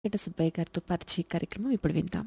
వెంకట సుబ్బయ్య గారితో పరిచయ కార్యక్రమం ఇప్పుడు విందాం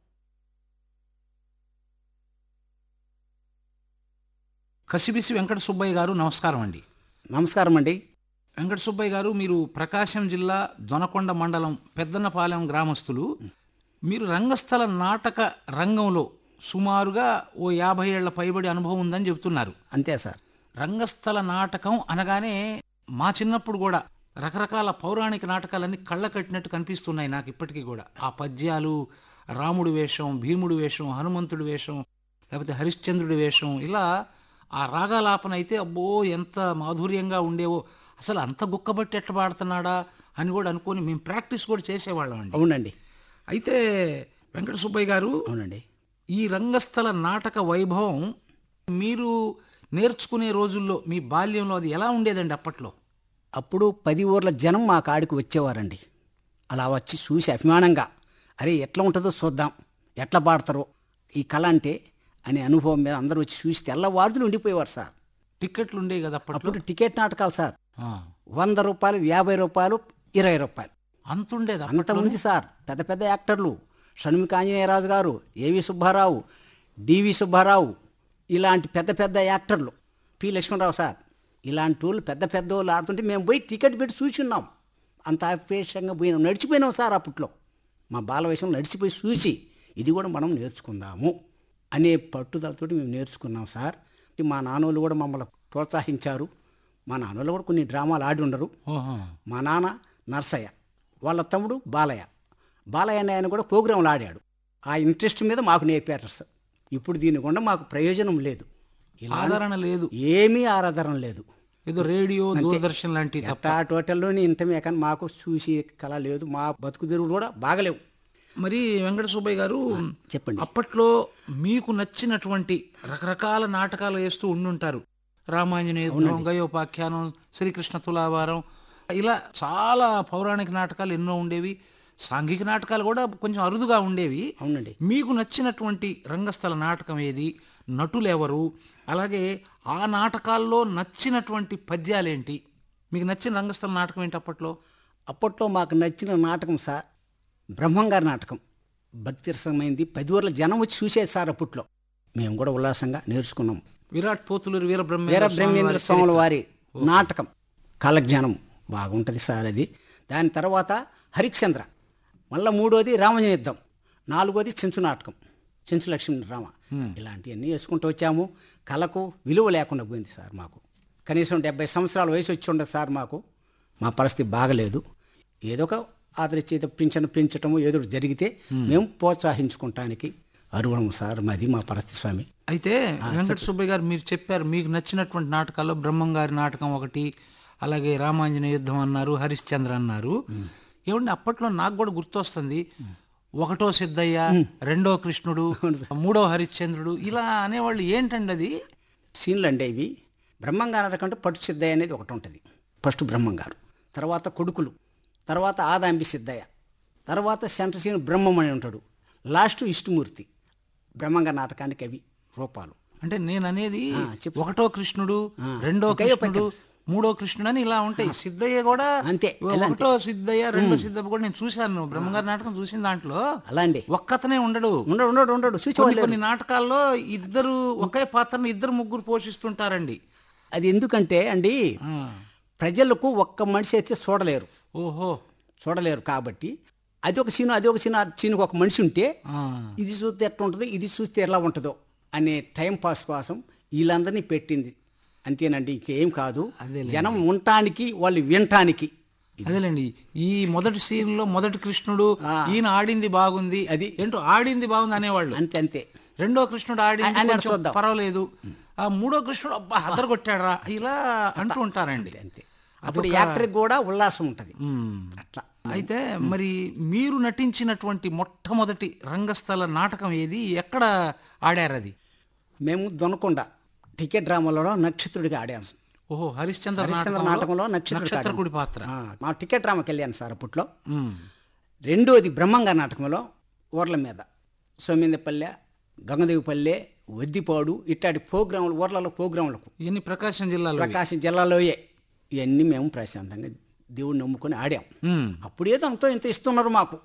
కసిబిసి వెంకట సుబ్బయ్య గారు నమస్కారం అండి నమస్కారం అండి వెంకట సుబ్బయ్య గారు మీరు ప్రకాశం జిల్లా దొనకొండ మండలం పెద్దన్నపాలెం గ్రామస్తులు మీరు రంగస్థల నాటక రంగంలో సుమారుగా ఓ యాభై ఏళ్ల పైబడి అనుభవం ఉందని చెబుతున్నారు అంతే సార్ రంగస్థల నాటకం అనగానే మా చిన్నప్పుడు కూడా రకరకాల పౌరాణిక నాటకాలన్నీ కళ్ళ కట్టినట్టు కనిపిస్తున్నాయి నాకు ఇప్పటికీ కూడా ఆ పద్యాలు రాముడి వేషం భీముడి వేషం హనుమంతుడి వేషం లేకపోతే హరిశ్చంద్రుడి వేషం ఇలా ఆ రాగాలాపన అయితే అబ్బో ఎంత మాధుర్యంగా ఉండేవో అసలు అంత గుక్కబట్టి ఎట్లా పాడుతున్నాడా అని కూడా అనుకొని మేము ప్రాక్టీస్ కూడా చేసేవాళ్ళం అండి అవునండి అయితే వెంకట సుబ్బయ్య గారు అవునండి ఈ రంగస్థల నాటక వైభవం మీరు నేర్చుకునే రోజుల్లో మీ బాల్యంలో అది ఎలా ఉండేదండి అప్పట్లో అప్పుడు పది ఊర్ల జనం మా కాడికి వచ్చేవారండి అలా వచ్చి చూసి అభిమానంగా అరే ఎట్లా ఉంటుందో చూద్దాం ఎట్లా పాడతారో ఈ కళ అంటే అనే అనుభవం మీద అందరూ వచ్చి చూసి తెల్లవారులు ఉండిపోయేవారు సార్ టిక్కెట్లు ఉండేవి కదా అప్పట్లో అప్పుడు టికెట్ నాటకాలు సార్ ఆ, వంద రూపాయలు యాభై రూపాయలు ఇరవై రూపాయలు అంత ఉండేది అంత అప్పట్లో ఉంది సార్ పెద్ద పెద్ద యాక్టర్లు షణ్ముఖ ఆంజనేయరాజు గారు ఏవి సుబ్బారావు డివి సుబ్బారావు ఇలాంటి పెద్ద పెద్ద యాక్టర్లు పి లక్ష్మణరావు సార్ ఇలాంటి వాళ్ళు పెద్ద పెద్ద వాళ్ళు ఆడుతుంటే మేము పోయి టికెట్ పెట్టి చూసున్నాం అంత ఆపేషంగా పోయినాం నడిచిపోయినాం సార్ అప్పట్లో మా బాల వయసులో నడిచిపోయి చూసి ఇది కూడా మనం నేర్చుకుందాము అనే పట్టుదలతోటి మేము నేర్చుకున్నాం సార్ మా నాన్నోళ్ళు కూడా మమ్మల్ని ప్రోత్సహించారు మా నాన్నోళ్ళు కూడా కొన్ని డ్రామాలు ఆడి ఉండరు ఓహో. మా నాన్న నర్సయ్య వాళ్ళ తమ్ముడు బాలయ్య బాలయ్య అనే ఆయన కూడా ప్రోగ్రాంలు ఆడాడు ఆ ఇంట్రెస్ట్ మీద మాకు నేర్పారు సార్ ఇప్పుడు దీని గుండా మాకు ప్రయోజనం లేదు ఇలా ఆదరణ లేదు ఏమీ ఆరాధన లేదు ఏదో రేడియో దూరదర్శన్ లాంటి తప్ప ఎట్టా టోటల్లోని ఇంటమే కానీ మాకు చూసి కళ లేదు మా బతుకు తెరువులు కూడా బాగలేవు మరి వెంకట సుబ్బయ్య గారు చెప్పండి అప్పట్లో మీకు నచ్చినటువంటి రకరకాల నాటకాలు వేస్తూ ఉండుంటారు రామాంజనేయ యుద్ధం, గయోపాఖ్యానం శ్రీకృష్ణ తులాభారం ఇలా చాలా పౌరాణిక నాటకాలు ఎన్నో ఉండేవి సాంఘిక నాటకాలు కూడా కొంచెం అరుదుగా ఉండేవి అవునండి మీకు నచ్చినటువంటి రంగస్థల నాటకం ఏది నటులు ఎవరు అలాగే ఆ నాటకాల్లో నచ్చినటువంటి పద్యాలేంటి మీకు నచ్చిన రంగస్థల నాటకం ఏంటి అప్పట్లో అప్పట్లో మాకు నచ్చిన నాటకం సార్ బ్రహ్మంగారి నాటకం భక్తి రసమైంది పది ఊర్ల జనం వచ్చి చూసేది సార్ అప్పట్లో మేము కూడా ఉల్లాసంగా నేర్చుకున్నాం విరాట్ పోతులూరు వీర వీర బ్రహ్మేంద్ర బ్రహ్మేంద్ర స్వాముల వారి నాటకం కాలజ్ఞానం బాగుంటుంది సార్ అది దాని తర్వాత హరిశ్చంద్ర మళ్ళా మూడోది రామంజన యుద్ధం నాలుగోది చెంచు నాటకం చెంచు లక్ష్మీ రామ ఇలాంటివన్నీ వేసుకుంటూ వచ్చాము కళకు విలువ లేకుండా పోయింది సార్ మాకు కనీసం డెబ్బై సంవత్సరాల వయసు వచ్చి ఉండదు సార్ మాకు మా పరిస్థితి బాగలేదు ఏదో ఒక ఆదరించేది పింఛను పెంచటము ఏదో ఒకటి జరిగితే మేము ప్రోత్సహించుకుంటానికి అరువులము సార్ మాది మా పరిస్థితి స్వామి అయితే వెంకట సుబ్బయ్య గారు మీరు చెప్పారు మీకు నచ్చినటువంటి నాటకాల్లో బ్రహ్మం గారి నాటకం ఒకటి అలాగే రామాంజనేయ యుద్ధం అన్నారు హరిశ్చంద్ర అన్నారు ఏమండి అప్పట్లో నాకు కూడా గుర్తొస్తుంది ఒకటో సిద్ధయ్య రెండో కృష్ణుడు మూడో హరిశ్చంద్రుడు ఇలా అనేవాళ్ళు ఏంటండి అది సీన్లు అండి ఇవి బ్రహ్మంగారు కంటే పట్టు సిద్ధయ్య అనేది ఒకటి ఉంటుంది ఫస్ట్ బ్రహ్మంగారు తర్వాత కొడుకులు తర్వాత ఆదాంబి సిద్ధయ్య తర్వాత సెంటర్ సీన్ బ్రహ్మం అని ఉంటాడు లాస్ట్ విష్ణుమూర్తి బ్రహ్మంగారి నాటకానికి అవి రూపాలు అంటే నేను అనేది ఆ, చెప్పు. ఒకటో కృష్ణుడు ఆ, రెండో ఇంకయ్యో కృష్ణుడు మూడో కృష్ణుడు అని ఇలా ఉంటాయి సిద్ధయ్య కూడా అంతే, ఎలా అంతే. ఒకటో సిద్ధయ్య రెండో సిద్ధయ్య కూడా నేను చూశాను బ్రహ్మగారి నాటకం చూసిన దాంట్లో అలా అండి ఒక్కతనే ఉండడు ఉండడు ఉండడు ఉండడు కొన్ని చూసేవాళ్ళు కొన్ని నాటకాల్లో ఇద్దరు ఒకే పాత్రను ఇద్దరు ముగ్గురు పోషిస్తుంటారండి అది ఎందుకంటే అండి ఆ, ప్రజలకు ఒక్క మనిషి అయితే చూడలేరు ఓహో చూడలేరు కాబట్టి అది ఒక సీను అది ఒక సీను ఆ సీనుకి ఒక మనిషి ఉంటే ఆ, ఇది చూస్తే ఎట్లా ఉంటుందో ఇది చూస్తే ఎలా ఉంటుందో అనే టైం పాస్ కోసం వీళ్ళందరినీ పెట్టింది అంతేనండి ఇంకేం కాదు అదేలేండి. జనం ఉండటానికి వాళ్ళు వినటానికి అదేలేండి ఈ మొదటి సీన్ లో మొదటి కృష్ణుడు ఆ. ఈయన ఆడింది బాగుంది అది. ఏంటో ఆడింది బాగుంది అనేవాళ్ళు అంతే అంతే రెండో కృష్ణుడు ఆడింది అని కొంచెం చూద్దాం. పర్వాలేదు ఆ మూడో కృష్ణుడు అబ్బా హద్దరు కొట్టాడరా ఇలా అంటూ ఉంటారండి అంతే అప్పుడు యాక్టర్కి కూడా ఉల్లాసం ఉంటుంది మ్మ్. అట్లా అయితే మరి మీరు నటించినటువంటి మొట్టమొదటి రంగస్థల నాటకం ఏది ఎక్కడ ఆడారు అది మేము దొనకొండ టికెట్ డ్రామాలో నక్షత్రుడిగా ఆడాము ఓహో హరిశ్చంద్ర హరిశ్చంద్ర నాటకంలో నాటకంలో నక్షత్రుడిగా నక్షత్రకుడి ఆడాము. పాత్ర ఆ, మా టికెట్ డ్రామాకి వెళ్ళాను సార్ అప్పట్లో మ్మ్. రెండోది బ్రహ్మంగా నాటకంలో ఊర్ల మీద సోమిందపల్లె గంగదేవిపల్లె వద్దిపాడు ఇట్లాంటి ప్రోగ్రాములు ఊర్లలో ప్రోగ్రాములకు ఇవన్నీ ప్రకాశం జిల్లాలో ప్రకాశం జిల్లాలోయే ఇవన్నీ మేము ప్రశాంతంగా దేవుడిని నమ్ముకొని ఆడాం మ్మ్. అప్పుడేదో అంతో ఇంత ఇస్తున్నారు మాకు